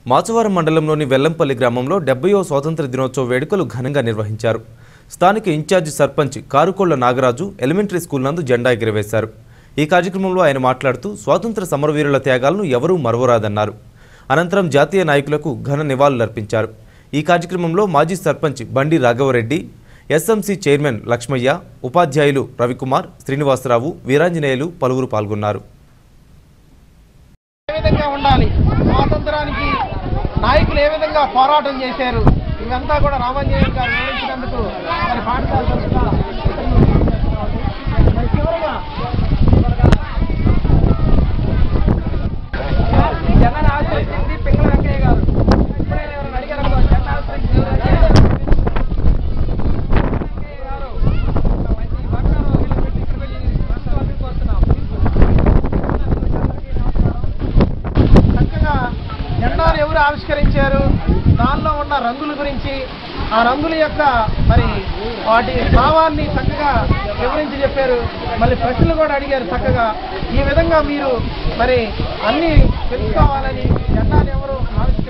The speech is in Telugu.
మాచవరం మండలంలోని వెల్లంపల్లి గ్రామంలో డెబ్బయో స్వాతంత్ర దినోత్సవ వేడుకలు ఘనంగా నిర్వహించారు స్థానిక incharge sarpanch Karukolla Nagaraju elementary school నందు జెండా ఎగిరవేశారు ఈ కార్యక్రమంలో ఆయన మాట్లాడుతూ స్వాతంత్ర సమరవీరుల త్యాగాలను ఎవరూ మరవరాదన్నారు అనంతరం జాతీయ నాయకులకు ఘన నివాళులర్పించారు ఈ కార్యక్రమంలో మాజీ సర్పంచ్ బండి రాఘవరెడ్డి ఎస్ఎంసీ చైర్మన్ లక్ష్మయ్య ఉపాధ్యాయులు రవికుమార్ శ్రీనివాసరావు వీరాంజనేయులు పలువురు పాల్గొన్నారు ఏ విధంగా ఉండాలి స్వాతంత్రానికి నాయకులు ఏ విధంగా పోరాటం చేశారు ఇవంతా కూడా రామాంజనేయులు గారు వివరించినందుకు మరి పాఠశాల తరఫున మరి చివరగా జగన్ ఆశ్రయించింది పింగళ వెంకయ్య గారు ఇప్పుడే ఎవరైనా అడిగారు అనుకో, జగన్ ఆశ్రయించింది ఎవరంటే వెంకయ్య గారు ఒక మంచి బంగారం నిలబెట్టి ఇక్కడ వెళ్ళి రాష్ట్రపతి కోరుతున్నాం చక్కగా జెండాను ఎవరు ఆవిష్కరించారు దానిలో ఉన్న రంగుల గురించి ఆ రంగుల యొక్క మరి వాటి భావాన్ని చక్కగా వివరించి చెప్పారు మళ్ళీ ప్రశ్నలు కూడా అడిగారు చక్కగా ఈ విధంగా మీరు మరి అన్ని తెలుసుకోవాలని జెండాను ఎవరు ఆవిష్కరించారు